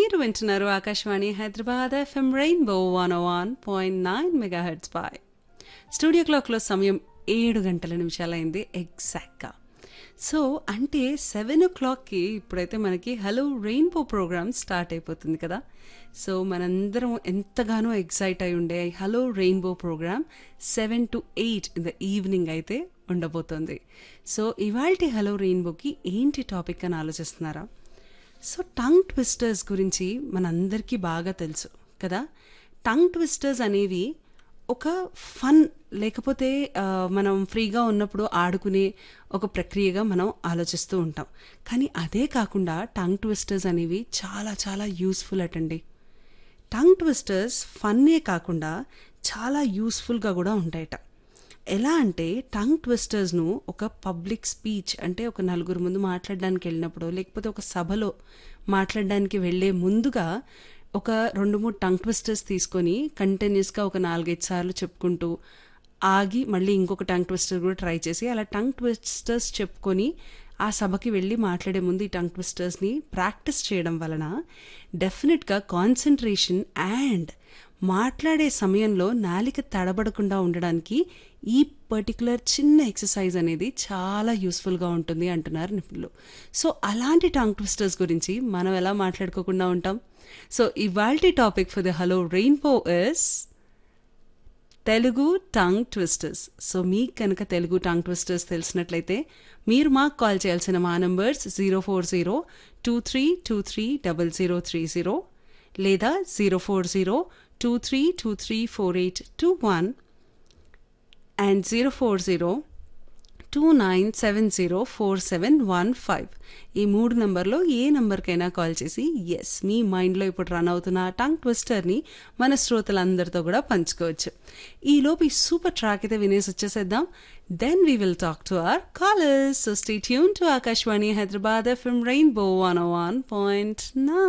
మీరు వింటున్నారు Akashvani Hyderabad FM rainbow one one point nine megahertz by studio క్లాక్లో సమయం ఏడు గంటల నిమిషాలైంది ఎగ్జాక్ట్గా సో అంటే సెవెన్ ఓ క్లాక్కి ఇప్పుడైతే మనకి హలో రెయిన్బో ప్రోగ్రామ్ స్టార్ట్ అయిపోతుంది కదా సో మనందరం ఎంతగానో ఎగ్జైట్ అయి ఉండే hello rainbow program seven to eight in the evening అయితే ఉండబోతోంది సో ఇవాల్టి హలో రెయిన్బోకి ఏంటి టాపిక్ అని ఆలోచిస్తున్నారా సో టంగ్ ట్విస్టర్స్ గురించి మనందరికీ బాగా తెలుసు కదా టంగ్ ట్విస్టర్స్ అనేవి ఒక ఫన్ లేకపోతే ఆ, మనం ఫ్రీగా ఉన్నప్పుడు ఆడుకునే ఒక ప్రక్రియగా మనం ఆలోచిస్తూ ఉంటాం కానీ అదే కాకుండా టంగ్ ట్విస్టర్స్ అనేవి చాలా చాలా యూస్ఫుల్ అటండి టంగ్ ట్విస్టర్స్ ఫన్నే కాకుండా చాలా యూస్ఫుల్గా కూడా ఉంటాయట ఎలా అంటే టంగ్ ట్విస్టర్స్ను ఒక పబ్లిక్ స్పీచ్ అంటే ఒక నలుగురు ముందు మాట్లాడడానికి వెళ్ళినప్పుడు లేకపోతే ఒక సభలో మాట్లాడడానికి వెళ్ళే ముందుగా ఒక రెండు మూడు టంగ్ ట్విస్టర్స్ తీసుకొని కంటిన్యూస్గా ఒక నాలుగైదు సార్లు చెప్పుకుంటూ ఆగి మళ్ళీ ఇంకొక టంగ్ ట్విస్టర్ కూడా ట్రై చేసి అలా టంగ్ ట్విస్టర్స్ చెప్పుకొని ఆ సభకి వెళ్ళి మాట్లాడే ముందు ఈ టంగ్ ట్విస్టర్స్ని ప్రాక్టీస్ చేయడం వలన డెఫినెట్గా కాన్సన్ట్రేషన్ అండ్ మాట్లాడే సమయంలో నాలిక తడబడకుండా ఉండడానికి ఈ పర్టికులర్ చిన్న ఎక్సర్సైజ్ అనేది చాలా యూస్ఫుల్గా ఉంటుంది అంటున్నారు నిపుణులు సో అలాంటి టంగ్ ట్విస్టర్స్ గురించి మనం ఎలా మాట్లాడుకోకుండా ఉంటాం సో ఇవాల్టి topic for the hello rainbow is Telugu tongue twisters so మీకు కనుక తెలుగు టంగ్ ట్విస్టర్స్ తెలిసినట్లయితే మీరు మాకు కాల్ చేయాల్సిన మా numbers zero four zero two three two three double zero three zero లేదా zero four zero two three two three four eight two one and zero four zero two nine seven zero four seven one five ఈ మూడు నంబర్లో ఏ నంబర్కైనా call చేసి yes మీ మైండ్లో ఇప్పుడు run అవుతున్న ఆ tongue ట్విస్టర్ని మన శ్రోతలందరితో కూడా పంచుకోవచ్చు ఈలోపు ఈ సూపర్ ట్రాక్ అయితే వినేసి వచ్చేసేద్దాం then we will talk to our callers so stay tune to Akashvani Hyderabad FM rainbow one one point నా